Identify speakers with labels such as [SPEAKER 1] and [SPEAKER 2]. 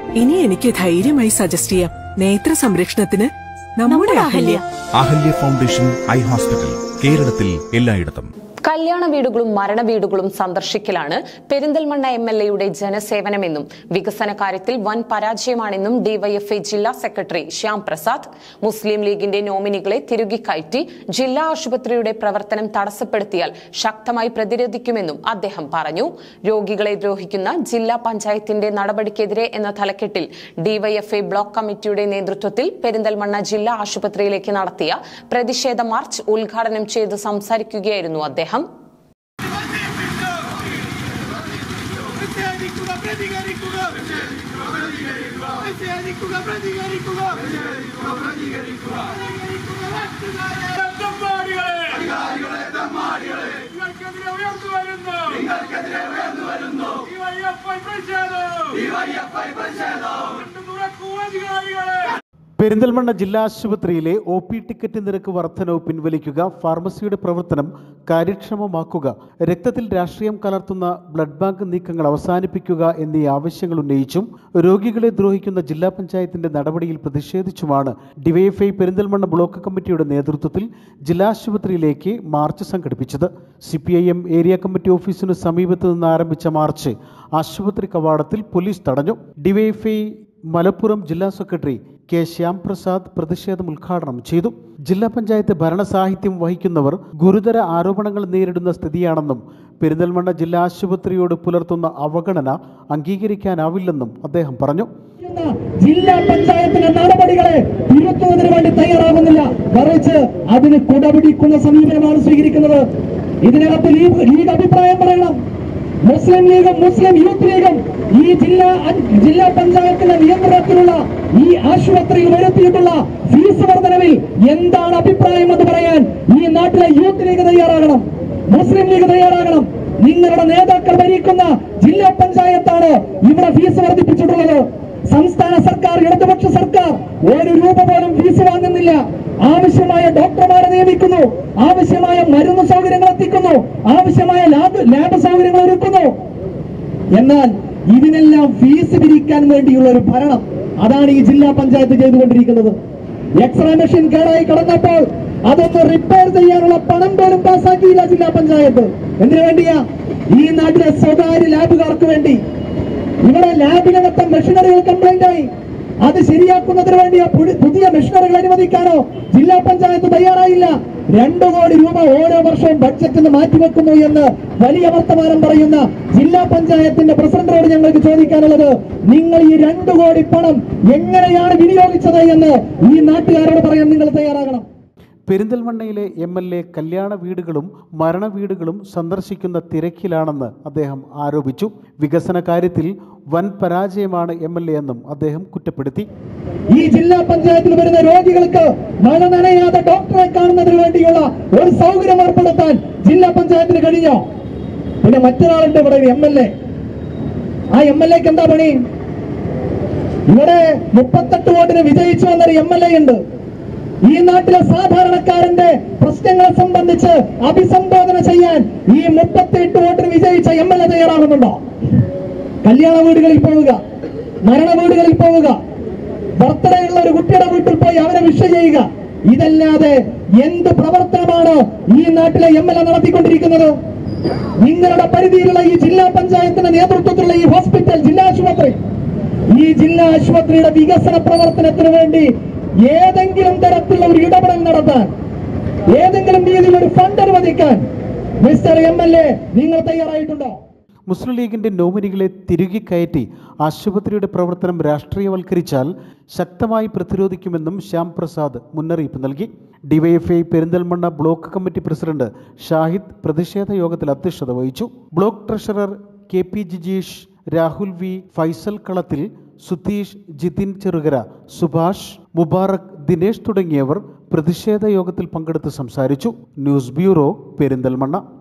[SPEAKER 1] ഇനി എനിക്ക് ധൈര്യമായി സജസ്റ്റ് ചെയ്യാം നേത്ര സംരക്ഷണത്തിന് നമ്മുടെ Ahalya
[SPEAKER 2] Ahalya foundation eye hospital കേരളത്തിൽ എല്ലായിടത്തും
[SPEAKER 3] കല്യാണ വീടുകളും മരണ വീടുകളും സന്ദർശിക്കലാണ് പെരിന്തൽമണ്ണ എം എൽ എയുടെ ജനസേവനമെന്നും വികസന കാര്യത്തിൽ വൻ പരാജയമാണെന്നും ഡിവൈഎഫ്ഐ ജില്ലാ സെക്രട്ടറി ശ്യാം പ്രസാദ് മുസ്ലിം ലീഗിന്റെ നോമിനികളെ തിരുകി കയറ്റി ജില്ലാ ആശുപത്രിയുടെ പ്രവർത്തനം തടസ്സപ്പെടുത്തിയാൽ ശക്തമായി പ്രതിരോധിക്കുമെന്നും അദ്ദേഹം പറഞ്ഞു രോഗികളെ ദ്രോഹിക്കുന്ന ജില്ലാ പഞ്ചായത്തിന്റെ നടപടിക്കെതിരെ എന്ന തലക്കെട്ടിൽ ഡിവൈഎഫ്ഐ ബ്ലോക്ക് കമ്മിറ്റിയുടെ നേതൃത്വത്തിൽ പെരിന്തൽമണ്ണ ജില്ലാ ആശുപത്രിയിലേക്ക് നടത്തിയ പ്രതിഷേധ മാർച്ച് ഉദ്ഘാടനം ചെയ്ത് സംസാരിക്കുകയായിരുന്നു അദ്ദേഹം
[SPEAKER 4] പ്രതികരിക്കുക പ്രതികരിക്കുക പ്രതികരിക്കുക പ്രതികരിക്കുക നിങ്ങൾക്കെതിരെ ഉയർന്നു വരുന്നു നിങ്ങൾക്കെതിരെ ഉയർന്നു വരുന്നു പ്രതിഷേധം തുറക്കൂ അധികാരികളെ
[SPEAKER 5] പെരിന്തൽമണ്ണ ജില്ലാ ആശുപത്രിയിലെ ഒ പി ടിക്കറ്റ് നിരക്ക് വർധനവ് പിൻവലിക്കുക ഫാർമസിയുടെ പ്രവർത്തനം കാര്യക്ഷമമാക്കുക രക്തത്തിൽ രാഷ്ട്രീയം കലർത്തുന്ന ബ്ലഡ് ബാങ്ക് നീക്കങ്ങൾ അവസാനിപ്പിക്കുക എന്നീ ആവശ്യങ്ങൾ ഉന്നയിച്ചും രോഗികളെ ദ്രോഹിക്കുന്ന ജില്ലാ പഞ്ചായത്തിന്റെ നടപടിയിൽ പ്രതിഷേധിച്ചുമാണ് ഡിവൈഎഫ്ഐ പെരിന്തൽമണ്ണ ബ്ലോക്ക് കമ്മിറ്റിയുടെ നേതൃത്വത്തിൽ ജില്ലാ ആശുപത്രിയിലേക്ക് മാർച്ച് സംഘടിപ്പിച്ചത് സി ഏരിയ കമ്മിറ്റി ഓഫീസിനു സമീപത്ത് നിന്ന് ആരംഭിച്ച മാർച്ച് ആശുപത്രി കവാടത്തിൽ പോലീസ് തടഞ്ഞു ഡിവൈഎഫ്ഐ മലപ്പുറം ജില്ലാ സെക്രട്ടറി കെ ശ്യാംപ്രസാദ് പ്രതിഷേധം ഉദ്ഘാടനം ചെയ്തു ജില്ലാ പഞ്ചായത്ത് ഭരണസാഹിത്യം വഹിക്കുന്നവർ ഗുരുതര ആരോപണങ്ങൾ നേരിടുന്ന സ്ഥിതിയാണെന്നും പെരിന്തൽമണ്ണ ജില്ലാ ആശുപത്രിയോട് പുലർത്തുന്ന അവഗണന അംഗീകരിക്കാനാവില്ലെന്നും അദ്ദേഹം പറഞ്ഞു
[SPEAKER 6] ജില്ലാ പഞ്ചായത്തിന്റെ നടപടികളെ തിരുത്തുന്നതിന് വേണ്ടി തയ്യാറാകുന്നില്ല മറിച്ച് അതിന് കുടപിടിക്കുന്ന സമീപനമാണ് സ്വീകരിക്കുന്നത് ഇതിനകത്ത് ലീഗ് ലീഗ് അഭിപ്രായം പറയണം മുസ്ലിം ലീഗും മുസ്ലിം യൂത്ത് ലീഗും ഈ ജില്ലാ ജില്ലാ പഞ്ചായത്തിന്റെ നിയന്ത്രണത്തിലുള്ള ഈ ആശുപത്രിയിൽ വരുത്തിയിട്ടുള്ള ഫീസ് വർധനവിൽ എന്താണ് അഭിപ്രായം എന്ന് പറയാൻ ഈ നാട്ടിലെ യൂത്ത് ലീഗ് തയ്യാറാകണം മുസ്ലിം ലീഗ് തയ്യാറാകണം നിങ്ങളുടെ നേതാക്കൾ ഭരിക്കുന്ന ജില്ലാ പഞ്ചായത്താണ് ഇവിടെ ഫീസ് വർദ്ധിപ്പിച്ചിട്ടുള്ളത് സംസ്ഥാന സർക്കാർ ഇടതുപക്ഷ സർക്കാർ ഒരു രൂപ പോലും ഫീസ് വാങ്ങുന്നില്ല ആവശ്യമായ ഡോക്ടർമാരെ നിയമിക്കുന്നു ആവശ്യമായ മരുന്ന് സൗകര്യങ്ങൾ എത്തിക്കുന്നു ആവശ്യമായ ലാബ് ലാബ് സൗകര്യങ്ങൾ ഒരുക്കുന്നു എന്നാൽ ഇതിനെല്ലാം ഫീസ് പിരിക്കാൻ വേണ്ടിയുള്ള ഒരു ഭരണം അതാണ് ഈ ജില്ലാ പഞ്ചായത്ത് ചെയ്തുകൊണ്ടിരിക്കുന്നത് എക്സ്റേ മെഷീൻ കേടായി കിടന്നപ്പോൾ അതൊന്ന് റിപ്പയർ ചെയ്യാനുള്ള പണം പോലും പാസ്സാക്കിയില്ല ജില്ലാ പഞ്ചായത്ത് എന്തിനു വേണ്ടിയാ ഈ നാട്ടിലെ സ്വകാര്യ ലാബുകാർക്ക് വേണ്ടി ഇവിടെ ലാബിനകത്തെ മെഷീനറികൾ കംപ്ലൈന്റ് ആയി അത് ശരിയാക്കുന്നതിന് വേണ്ടി ആ പുതി- പുതിയ മെഷീനറികൾ അനുവദിക്കാനോ ജില്ലാ പഞ്ചായത്ത് തയ്യാറായില്ല രണ്ടു കോടി രൂപ ഓരോ വർഷവും ബഡ്ജറ്റിൽ നിന്ന് മാറ്റിവെക്കുന്നു എന്ന് വലിയ വർത്തമാനം പറയുന്ന ജില്ലാ പഞ്ചായത്തിന്റെ പ്രസിഡന്റിനോട് ഞങ്ങൾക്ക് ചോദിക്കാനുള്ളത് നിങ്ങൾ ഈ രണ്ടു കോടി പണം എങ്ങനെയാണ് വിനിയോഗിച്ചത് എന്ന് ഈ നാട്ടുകാരോട് പറയാൻ നിങ്ങൾ തയ്യാറാകണം
[SPEAKER 5] പെരിന്തൽമണ്ണയിലെ എം എൽ എ കല്യാണ വീടുകളും മരണ വീടുകളും സന്ദർശിക്കുന്ന തിരക്കിലാണെന്ന് അദ്ദേഹം ആരോപിച്ചു വികസന കാര്യത്തിൽ വൻ പരാജയമാണ് എം എൽ എ എന്നും അദ്ദേഹം കുറ്റപ്പെടുത്തി
[SPEAKER 6] ഈ ജില്ലാ പഞ്ചായത്തിൽ വരുന്ന രോഗികൾക്ക് മഴ നനയാതെ ഡോക്ടറെ കാണുന്നതിന് വേണ്ടിയുള്ള ഒരു സൗകര്യം ഏർപ്പെടുത്താൻ ജില്ലാ പഞ്ചായത്തിന് കഴിഞ്ഞോ പിന്നെ മറ്റൊരാളുണ്ട് ഇവിടെ എം എൽ എ ആ എം എൽ എക്ക് എന്താ പണി ഇവിടെ മുപ്പത്തെട്ട് വോട്ടിന് വിജയിച്ചു വന്നൊരു എം എൽ എ ഉണ്ട് ഈ നാട്ടിലെ സാധാരണക്കാരന്റെ പ്രശ്നങ്ങളെ സംബന്ധിച്ച് അഭിസംബോധന ചെയ്യാൻ ഈ മുപ്പത്തിയെട്ട് വോട്ടിന് വിജയിച്ച എം എൽ എ തയ്യാറാകുന്നുണ്ടോ കല്യാണ വീടുകളിൽ പോവുക മരണ വീടുകളിൽ പോവുക ബർത്ത്ഡേ ഉള്ള ഒരു കുട്ടിയുടെ വീട്ടിൽ പോയി അവരെ വിഷ ചെയ്യുക ഇതല്ലാതെ എന്ത് പ്രവർത്തനമാണ് ഈ നാട്ടിലെ എം എൽ എ നടത്തിക്കൊണ്ടിരിക്കുന്നത് നിങ്ങളുടെ പരിധിയിലുള്ള ഈ ജില്ലാ പഞ്ചായത്തിന്റെ നേതൃത്വത്തിലുള്ള ഈ ഹോസ്പിറ്റൽ ജില്ലാ ആശുപത്രി ഈ ജില്ലാ ആശുപത്രിയുടെ വികസന പ്രവർത്തനത്തിന് വേണ്ടി ഏതെങ്കിലും തരത്തിലുള്ള ഒരു ഇടപെടൽ നടത്താൻ ഏതെങ്കിലും രീതിയിൽ ഒരു ഫണ്ട് അനുവദിക്കാൻ മിസ്റ്റർ എം എൽ എ നിങ്ങൾ തയ്യാറായിട്ടുണ്ടോ
[SPEAKER 5] മുസ്ലിം ലീഗിന്റെ നോമിനികളെ തിരുകി കയറ്റി ആശുപത്രിയുടെ പ്രവർത്തനം രാഷ്ട്രീയവൽക്കരിച്ചാൽ ശക്തമായി പ്രതിരോധിക്കുമെന്നും ശ്യാം പ്രസാദ് മുന്നറിയിപ്പ് നൽകി DYFI Perinthalmanna block committee president Shahid പ്രതിഷേധ യോഗത്തിൽ അധ്യക്ഷത വഹിച്ചു block treasurer K P Jijeesh Rahul V Faisal Kalathil Sudheesh Jithin Cherukara Subhash Mubarak Dinesh തുടങ്ങിയവർ പ്രതിഷേധ യോഗത്തിൽ പങ്കെടുത്ത് സംസാരിച്ചു ന്യൂസ് ബ്യൂറോ പെരിന്തൽമണ്ണ